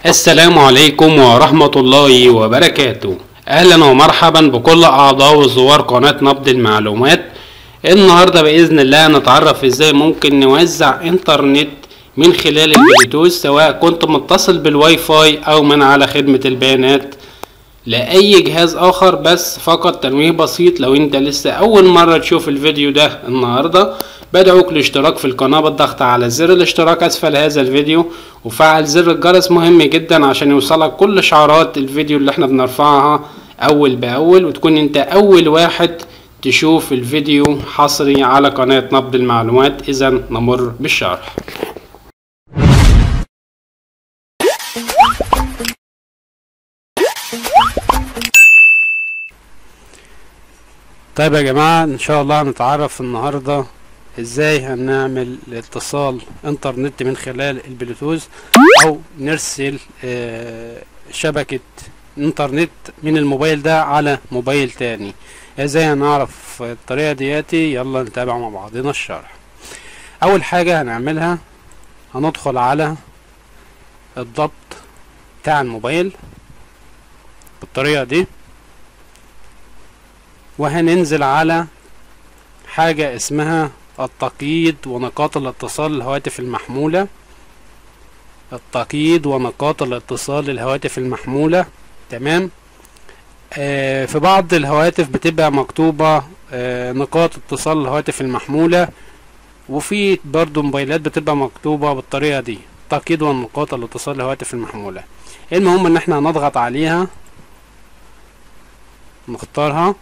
السلام عليكم ورحمة الله وبركاته أهلا ومرحبا بكل أعضاء وزوار قناة نبض المعلومات النهاردة بإذن الله نتعرف إزاي ممكن نوزع إنترنت من خلال البلوتوث سواء كنت متصل بالواي فاي أو من على خدمة البيانات لأي جهاز آخر بس فقط تنويه بسيط لو انت لسه أول مرة تشوف الفيديو ده النهاردة بدعوك الاشتراك في القناة بالضغط على زر الاشتراك أسفل هذا الفيديو وفعل زر الجرس مهم جدا عشان يوصلك كل شعارات الفيديو اللي احنا بنرفعها أول بأول وتكون انت أول واحد تشوف الفيديو حصري على قناة نبض المعلومات إذا نمر بالشرح طيب يا جماعة ان شاء الله هنتعرف النهاردة ازاي هنعمل اتصال انترنت من خلال البلوتوث او نرسل آه، شبكة انترنت من الموبايل ده على موبايل تاني ازاي هنعرف الطريقة دياتي يلا نتابع مع بعضنا الشرح اول حاجة هنعملها هندخل على الضبط بتاع الموبايل بالطريقة دي وهننزل على حاجة اسمها التقييد ونقاط الاتصال للهواتف المحمولة التقييد ونقاط الاتصال للهواتف المحمولة تمام آه في بعض الهواتف بتبقى مكتوبة آه نقاط اتصال الهواتف المحمولة وفي برضو موبايلات بتبقى مكتوبة بالطريقة دي تقييد ونقاط الاتصال للهواتف المحمولة المهم ان احنا هنضغط عليها نختارها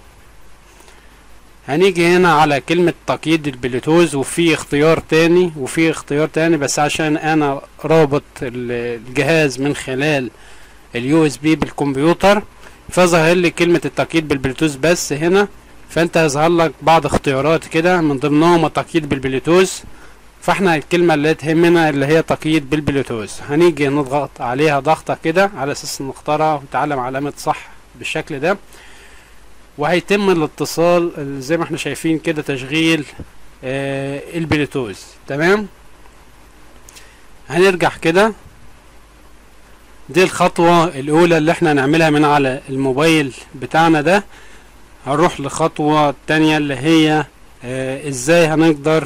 هنيجي هنا على كلمة تقييد البلوتوث وفي اختيار تاني وفي اختيار تاني بس عشان انا رابط الجهاز من خلال اليو اس بي بالكمبيوتر فظهر لي كلمة التقييد بالبلوتوث بس هنا فانت هيظهر لك بعض اختيارات كده من ضمنهم التقييد بالبلوتوث فاحنا الكلمة اللي تهمنا اللي هي تقييد بالبلوتوث هنيجي نضغط عليها ضغطة كده على اساس نختارها ونتعلم علامة صح بالشكل ده وهيتم الاتصال زي ما احنا شايفين كده تشغيل آه البلوتوث تمام هنرجع كده دي الخطوة الأولى اللي احنا هنعملها من على الموبايل بتاعنا ده هنروح لخطوة التانية اللي هي آه ازاي هنقدر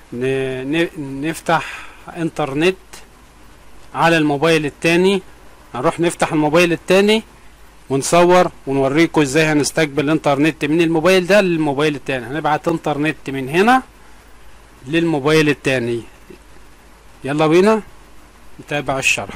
نفتح انترنت على الموبايل التاني هنروح نفتح الموبايل التاني ونصور ونوريكم ازاي هنستقبل الانترنت من الموبايل ده للموبايل التاني هنبعت انترنت من هنا للموبايل التاني يلا بينا نتابع الشرح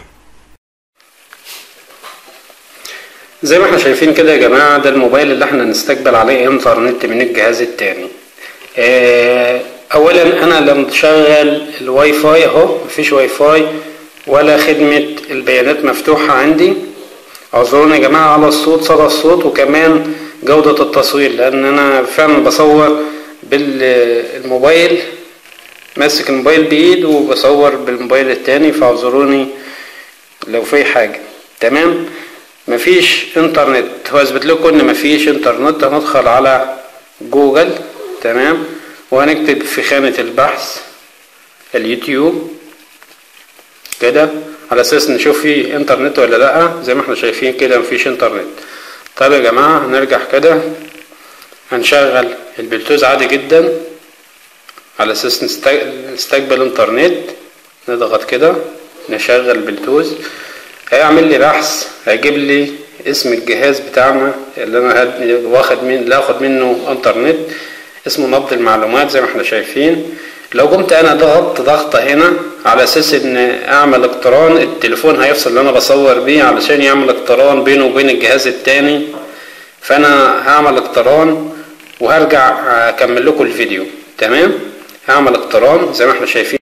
زي ما احنا شايفين كده يا جماعة ده الموبايل اللي احنا نستقبل عليه انترنت من الجهاز التاني اه اولا انا لم تشغل الواي فاي اهو مفيش واي فاي ولا خدمة البيانات مفتوحة عندي اعذروني يا جماعة على الصوت صدى الصوت وكمان جودة التصوير لان انا فعلا بصور بالموبايل ماسك الموبايل بايد وبصور بالموبايل التاني فاعذروني لو في حاجة تمام مفيش انترنت هو اثبت لكم ان مفيش انترنت هندخل على جوجل تمام وهنكتب في خانة البحث اليوتيوب كده على اساس نشوف في انترنت ولا لا زي ما احنا شايفين كده مفيش انترنت طيب يا جماعة هنرجع كده هنشغل البلوتوث عادي جدا على اساس نستقبل انترنت نضغط كده نشغل البلوتوث هيعمل لي بحث هيجيب لي اسم الجهاز بتاعنا اللي انا واخد من اللي هاخد منه انترنت اسمه نبض المعلومات زي ما احنا شايفين لو قمت انا ضغطت ضغطة هنا على اساس ان اعمل اقتران التليفون هيفصل اللي انا بصور بيه علشان يعمل اقتران بينه وبين الجهاز التاني فانا هعمل اقتران وهرجع اكمل لكم الفيديو تمام هعمل اقتران زي ما احنا شايفين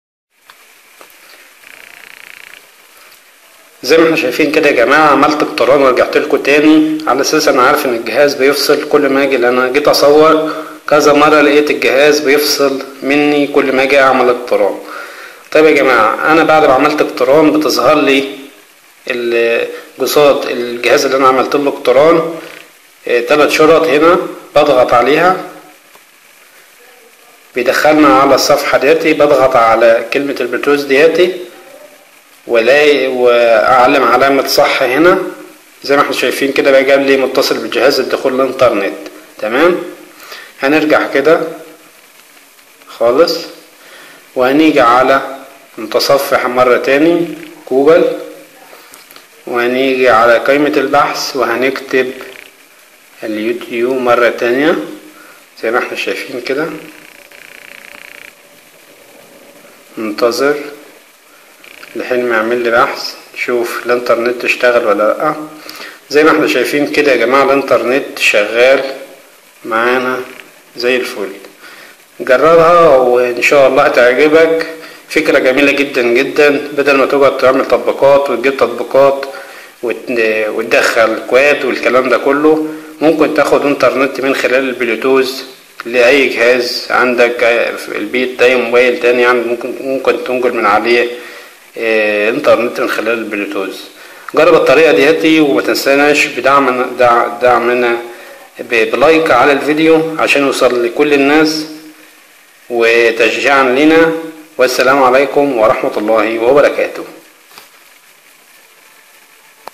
زي ما احنا شايفين كده يا جماعة عملت اقتران ورجعت لكم تاني على اساس انا عارف ان الجهاز بيفصل كل ما اجي انا جيت اصور كذا مرة لقيت الجهاز بيفصل مني كل ما اجي اعمل اقتران طيب يا جماعة انا بعد ما عملت اقتران بتظهر لي قصاد الجهاز اللي انا عملت له اقتران ثلاث شرط هنا بضغط عليها بيدخلنا على الصفحة دياتي بضغط على كلمة البلوتوث دياتي والاقي واعلم علامة صح هنا زي ما احنا شايفين كده بقى جاب لي متصل بجهاز الدخول الانترنت تمام هنرجع كده خالص وهنيجي على متصفح مرة تاني جوجل وهنيجي على قائمة البحث وهنكتب اليوتيوب مرة تانية زي ما احنا شايفين كده ننتظر لحين ما يعمل لي بحث شوف الانترنت اشتغل ولا لا زي ما احنا شايفين كده يا جماعة الانترنت شغال معانا زي الفل جربها وان شاء الله هتعجبك فكرة جميلة جدا جدا بدل ما تقعد تعمل تطبيقات وتجيب تطبيقات وتدخل كواد والكلام ده كله ممكن تاخد انترنت من خلال البلوتوث لأي جهاز عندك في البيت أي موبايل تاني يعني ممكن ممكن تنقل من عليه اه انترنت من خلال البلوتوث جرب الطريقة دياتي وما تنساناش بدعمنا دع دعمنا بلايك على الفيديو عشان يوصل لكل الناس وتشجيعا لنا والسلام عليكم ورحمة الله وبركاته